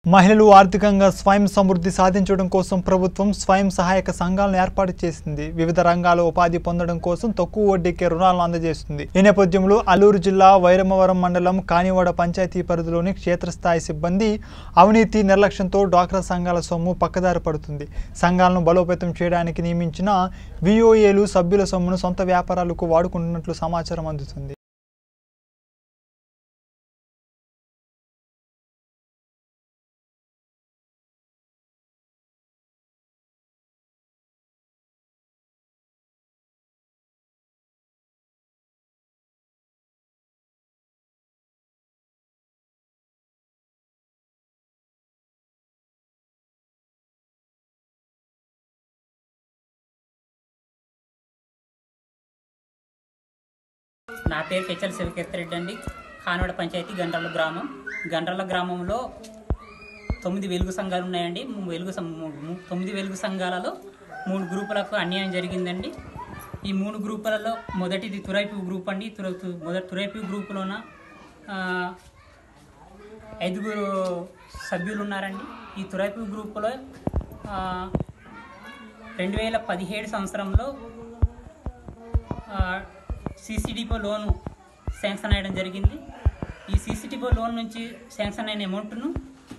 మహిళలు ఆర్థికంగా స్వయం సమృద్ధి సాధించడం కోసం ప్రభుత్వం స్వయం సహాయక సంఘాలను ఏర్పాటు చేసింది వివిధ రంగాల ఉపాధి పొందడం కోసం తక్కువ వడ్డీకే రుణాలను అందజేస్తుంది ఈ నేపథ్యంలో అల్లూరు జిల్లా వైరమవరం మండలం కానివాడ పంచాయతీ పరిధిలోని క్షేత్రస్థాయి సిబ్బంది అవినీతి నిర్లక్ష్యంతో డ్వాక్రా సంఘాల సొమ్ము పక్కదారి పడుతుంది సంఘాలను బలోపేతం చేయడానికి నియమించిన విఓఏలు సభ్యుల సొమ్మును సొంత వ్యాపారాలకు వాడుకుంటున్నట్లు సమాచారం అందుతుంది నా పేరు పెచ్చల శివకీర్తిరెడ్డి అండి ఖానవాడ పంచాయతీ గండ్రల గ్రామం గండ్రల గ్రామంలో తొమ్మిది వెలుగు సంఘాలు ఉన్నాయండి ము- వెలుగు సం- ము- ము- తొమ్మిది వెలుగు సంఘాలలో మూడు గ్రూపులకు అన్యాయం జరిగిందండి ఈ మూడు గ్రూపులలో మొదటిది తురైపు గ్రూప్ అండి తుర తు- మొదటి తురైపు గ్రూపులోన ఆ, ఐదుగురు సభ్యులు ఉన్నారండి ఈ తురైపు గ్రూపులో ఆ, రెండు వేల పదిహేడు సంవత్సరంలో సీసీడీపో లోను శాంక్షన్ అయ్యడం జరిగింది ఈ సీసీడీపో లోన్ నుంచి శాంక్షన్ అయిన అమౌంట్ను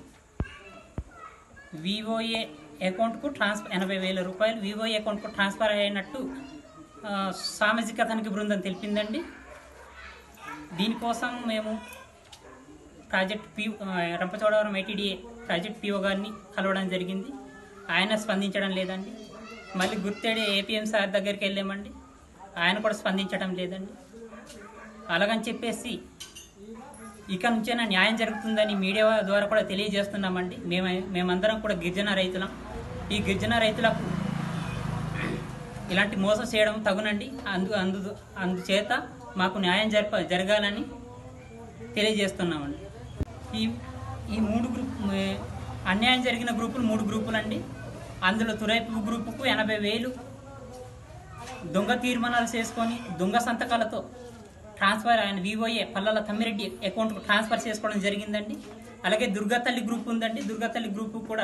వివోఏ అకౌంట్కు ట్రాన్స్ఫర్ ఎనభై వేల రూపాయలు వివోఏ అకౌంట్కు ట్రాన్స్ఫర్ అయినట్టు ఆ, సామాజిక తనిఖీ బృందం తెలిపిందండి దీనికోసం మేము ప్రాజెక్ట్ పి ఆ, రంపచోడవరం ఐటీడీఏ ప్రాజెక్ట్ పిఓ గారిని కలవడం జరిగింది ఆయన స్పందించడం లేదండి మళ్ళీ గుర్తేడి ఏపీఎం సార్ దగ్గరికి వెళ్ళామండి ఆయన కూడా స్పందించడం లేదండి అలాగని చెప్పేసి ఇక నుంచైనా న్యాయం జరుగుతుందని మీడియా ద్వారా కూడా తెలియజేస్తున్నామండి మేము మేమందరం కూడా గిరిజన రైతులం ఈ గిరిజన రైతులకు ఇలాంటి మోసం చేయడం తగునండి అందు అందు అందుచేత మాకు న్యాయం జరప జరగాలని తెలియజేస్తున్నామండి ఈ ఈ మూడు గ్రూప్ ఏ- అన్యాయం జరిగిన గ్రూపులు మూడు గ్రూపులు అండి అందులో తురైపు గ్రూపుకు ఎనభై వేలు దొంగ తీర్మానాలు చేసుకొని దొంగ సంతకాలతో ట్రాన్స్ఫర్ ఆయన వివోఏ పల్లల తమ్మిరెడ్డి అకౌంట్కు ట్రాన్స్ఫర్ చేసుకోవడం జరిగిందండి అలాగే దుర్గాతల్లి గ్రూప్ ఉందండి దుర్గాతల్లి గ్రూప్ కూడా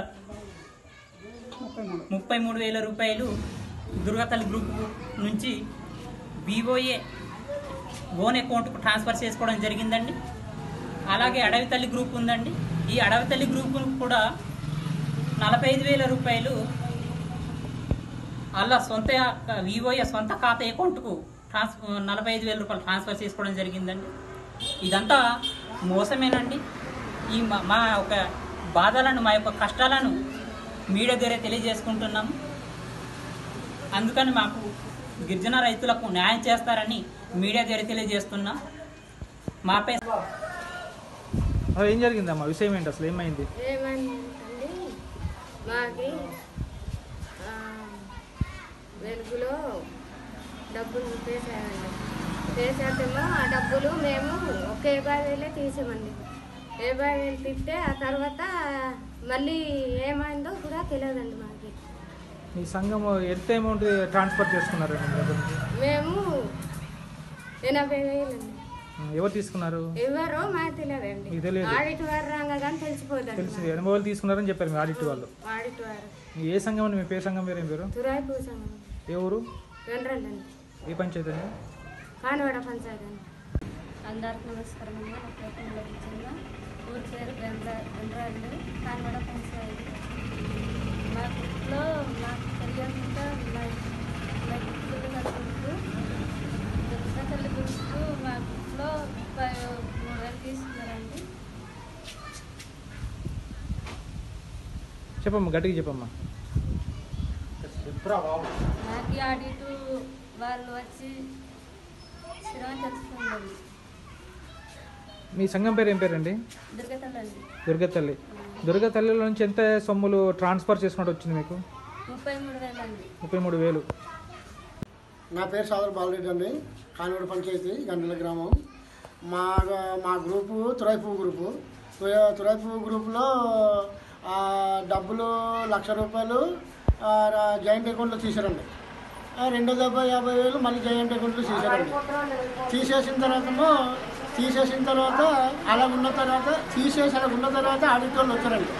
ముప్పై మూడు వేల రూపాయలు దుర్గాతల్లి గ్రూప్ నుంచి వివోఏ ఓన్ అకౌంట్కు ట్రాన్స్ఫర్ చేసుకోవడం జరిగిందండి అలాగే అడవి తల్లి గ్రూప్ ఉందండి ఈ అడవి తల్లి గ్రూప్ కూడా నలభై ఐదు వేల రూపాయలు అలా సొంత వివోఏ సొంత ఖాతా అకౌంట్కు ట్రాన్స్ నలభై ఐదు వేల రూపాయలు ట్రాన్స్ఫర్ చేసుకోవడం జరిగిందండి ఇదంతా మోసమేనండి ఈ మా- మా యొక్క బాధలను మా యొక్క కష్టాలను మీడియా ద్వారా తెలియజేసుకుంటున్నాము అందుకని మాకు గిరిజన రైతులకు న్యాయం చేస్తారని మీడియా ద్వారా తెలియజేస్తున్నాం మాపై అసలు ఏం జరిగిందమ్మా విషయం ఏంటి అసలు ఏమైంది ఏమైందండి మాకి ఆ, వెలుగులో డబ్బులు వేసామండి వేసాకేమో ఆ డబ్బులు మేము ఒక యాభై వేలే తీసామండి యాభై వేలు తీస్తే ఆ తర్వాత మళ్ళీ ఏమైందో కూడా తెలియదండి మాకు మీ సంఘం ఎంత అమౌంట్ ట్రాన్స్ఫర్ చేసుకున్నారు మీ దగ్గర నుంచి? మేము ఎనభై వేలండి ఉం, ఎవరు తీసుకున్నారు ఎవరో మాకు తెలియదండి మీకు తెలియదు. ఆడిట్ వారు రాగానే తెలిసిపోదండి తెలిసింది ఎనభై వేలు తీసుకున్నారని చెప్పారు మీ ఆడిట్ వాళ్ళు ఆడిట్ వారు మీ ఏ సంఘం అండి మీ పేరు సంఘం పేరు ఏం పేరు తురాయి పూసాము ఏ ఊరు వెనరండి ఏ పంచాయతీ అండి కానివాడ పంచాయతీ అండి అందరికి నమస్కారం అండి నా పేరు పుల్లకిచ్చన్న ఊరి పేరు గండ్రా గండ్రాళ్ళు కానివాడ పంచాయతీ మా ఇంట్లో నాకు తెలియకుండా మా మా ఇంట్లో కలుపుకుంటూ దుర్గా తల్లి గుర్తు మా ఇంట్లో ముప్పై మూడు వేలు తీసుకున్నారండి చెప్పమ్మా గట్టిగా చెప్పమ్మా నాకు ఈ ఆడిటు వాళ్ళు వచ్చి శ్రమ తెచ్చుకుందండి మీ సంఘం పేరు ఏం పేరండి దుర్గా తల్లి అండి దుర్గతల్లి దుర్గతల్లిలో నుంచి ఎంత సొమ్ములు ట్రాన్స్ఫర్ చేసుకున్నట్టు వచ్చింది మీకు ముప్పై మూడు వేలు అండి ముప్పై మూడు వేలు నా పేరు సోదరు బాలరెడ్డి అండి కానివాడ పంచాయతీ గంటల గ్రామం మా మా గ్రూపు తురైపు గ్రూపు తురై- తురైపు గ్రూపులో ఆ, డబ్బులు లక్ష రూపాయలు ఆ, రా- జాయింట్ అకౌంట్లో తీసారండి ఆ, రెండు డెబ్బై యాభై వేలు మళ్ళీ జాయింట్ అకౌంట్లో తీసారండి తీసేసిన తర్వాతమో తీసేసిన తర్వాత అలా ఉన్న తర్వాత తీసేసి అలా ఉన్న తర్వాత ఆడిట్ వాళ్ళు వచ్చారండి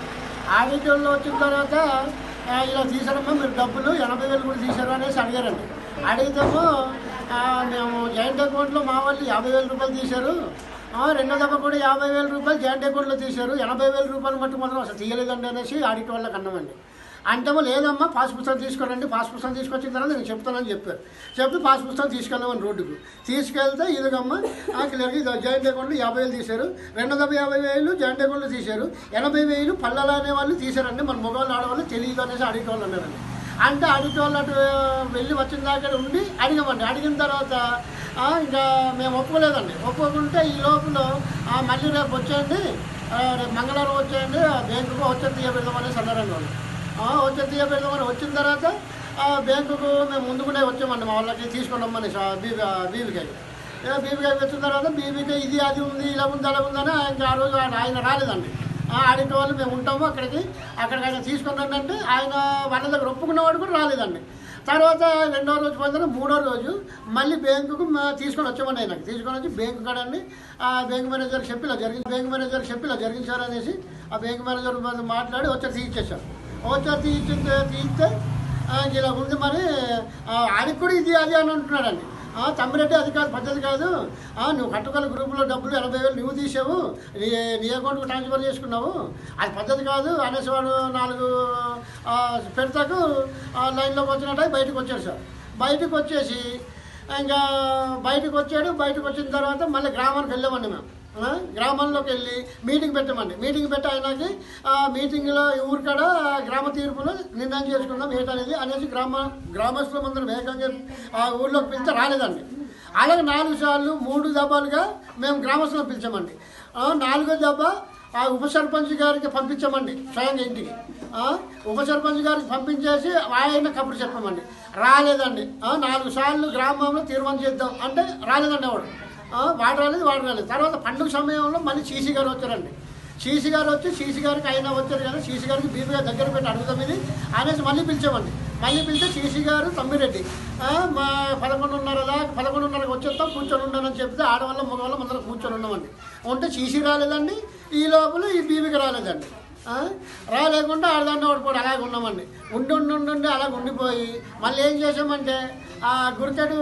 ఆడిట్ వాళ్ళు వచ్చిన తర్వాత ఆ, ఇలా తీసారమ్మా మీరు డబ్బులు ఎనభై వేలు కూడా తీశారు అనేసి అడిగారండి అడిగితేమో ఆ, మేము జాయింట్ అకౌంట్లో మా వాళ్ళు యాభై వేల రూపాయలు తీశారు ఆ, రెండో దఫా కూడా యాభై వేల రూపాయలు జాయింట్ అకౌంట్లో తీశారు ఎనభై వేల రూపాయలు మట్టు మాత్రం అసలు తీయలేదండి అనేసి ఆడిట్ వాళ్ళకి అన్నామండి అంటేమో లేదమ్మా పాస్ పుస్తకం తీసుకురండి పాస్ పుస్తకం తీసుకొచ్చిన తర్వాత నేను చెప్తానని చెప్పారు చెప్పి పాస్ పుస్తకం తీసుకెళ్ళామని రోడ్డుకు తీసుకెళ్తే ఇదిగమ్మా ఆ క్లియర్గా ఇది జాయింట్ అకౌంట్లో యాభై వేలు తీశారు రెండు వందల యాభై వేలు జాయింట్ అకౌంట్లో తీశారు ఎనభై వేలు పల్లెల అనే వాళ్ళు తీశారండి మన మొగవాళ్ళు ఆడవాళ్ళు తెలియదు అనేసి అడిగే వాళ్ళు అన్నారండి అంటే అడిగే వాళ్ళు అటు వెళ్ళి వచ్చిన దాకా ఉండి అడిగామండి అడిగిన తర్వాత ఆ, ఇంకా మేము ఒప్పుకోలేదండి ఒప్పుకుంటే ఈ లోపల ఆ, మళ్ళీ రేపు వచ్చేయండి ఆ, రేపు మంగళవారం వచ్చేయండి ఆ, బ్యాంకుకు వచ్చే తీయబెడదామనేసి అన్నారండి వాళ్ళు ఆ, వచ్చే తీయబెడదామని వచ్చిన తర్వాత ఆ, బ్యాంకుకు మేము ముందుకునే వచ్చామండి మా వాళ్ళకి తీసుకొని రమ్మని బీబీకాయ బీబీకాయ వచ్చిన తర్వాత బీబీకాయ ఇది అది ఉంది ఇలా ఉంది అలా ఉందని ఇంకా ఆ రోజు ఆయన ఆయన రాలేదండి ఆ, ఆడిన వాళ్ళు మేము ఉంటాము అక్కడికి అక్కడికి ఆయన తీసుకొని రండి అంటే ఆయన వాళ్ళ దగ్గర ఒప్పుకున్నవాడు కూడా రాలేదండి తర్వాత రెండో రోజు పోయిన మూడో రోజు మళ్ళీ బ్యాంకుకు మా- తీసుకొని వచ్చామండి ఆయనకి తీసుకొని వచ్చి బ్యాంకు కాడండి ఆ బ్యాంక్ మేనేజర్ చెప్పి ఇలా జరిగింది బ్యాంక్ మేనేజర్ చెప్పి ఇలా జరిగింది సార్ అనేసి ఆ బ్యాంక్ మేనేజర్ మాతో మాట్లాడి వచ్చారు తీయించేశారు వచ్చారు తీయించి తీయిస్తే ఆ, ఇలా ఉంది మరి ఆ, ఆయనకి కూడా ఇది అది అని అంటున్నాడండి ఆ, తమ్మిరెడ్డి అది కాదు పద్ధతి కాదు ఆ, నువ్వు కట్టుకోవాలి గ్రూపులో డబ్బులు ఎనభై వేలు నువ్వు తీసావు నీ నీ అకౌంట్కి ట్రాన్స్ఫర్ చేసుకున్నావు అది పద్ధతి కాదు అనేసి వాడు నాలుగు ఆ, పెడతాకు ఆ, లైన్లోకి వచ్చినట్టు బయటకు వచ్చాడు సార్ బయటకు వచ్చేసి ఇంకా బయటకు వచ్చాడు బయటకు వచ్చిన తర్వాత మళ్ళీ గ్రామానికి వెళ్ళామండి మేము ఆ, గ్రామంలోకి వెళ్ళి మీటింగ్ పెట్టామండి మీటింగ్ పెట్టి ఆయనకి ఆ మీటింగ్లో ఈ ఊరికాడ గ్రామ తీర్పులు నిర్ణయం చేసుకుందాం ఏంటనేది అనేసి గ్రామ గ్రామస్తుల మందరం ఏకంగా ఆ ఊళ్ళోకి పిలిస్తే రాలేదండి అలాగే నాలుగు సార్లు మూడు దెబ్బలుగా మేము గ్రామస్తులను పిలిచామండి ఆ, నాలుగో దెబ్బ ఆ ఉప సర్పంచ్ గారికి పంపించామండి స్వయంగా ఇంటికి ఆ, ఉప సర్పంచ్ గారికి పంపించేసి ఆయన కబురు చెప్పామండి రాలేదండి ఆ, నాలుగు సార్లు గ్రామంలో తీర్మానం చేద్దాం అంటే రాలేదండి ఆవిడ ఆ, వాడు రాలేదు వాడు రాలేదు తర్వాత పండుగ సమయంలో మళ్ళీ సీసీ గారు వచ్చారండి సీసీ గారు వచ్చి సీసీ గారికి అయినా వచ్చారు కదా సీసీ గారికి బీపీ గారి దగ్గర పెట్టి అడుగుతాం ఇది అనేసి మళ్ళీ పిలిచామండి మళ్ళీ పిలిస్తే సీసీ గారు తమ్మిరెడ్డి ఆ, మా పదకొండున్నర దాకా పదకొండున్నరకు వచ్చేస్తాం కూర్చొని ఉన్నానని చెప్తే ఆడవాళ్ళ మగవాళ్ళ ముందర కూర్చొని ఉన్నామండి ఉంటే సీసీ రాలేదండి ఈ లోపల ఈ బీబీకి రాలేదండి ఆ, రాలేకుండా ఆడదాన్ని ఓడిపోయి అలాగే ఉన్నామండి ఉండి ఉండి ఉండి ఉండి అలాగ ఉండిపోయి మళ్ళీ ఏం చేసామంటే ఆ గురికెడు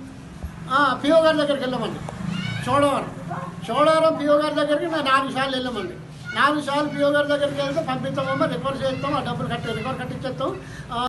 పిఓ గారి దగ్గరికి వెళ్ళామండి చోడవరం చోడవరం పిఓ గారి దగ్గరికి మేము నాలుగు సార్లు వెళ్ళామండి నాలుగు సార్లు పిఓ గారి దగ్గరికి వెళ్తే పంపిస్తామమ్మా రికవర్ చేస్తాం ఆ డబ్బులు కట్టి రికవర్ కట్టించేస్తాం ఆ,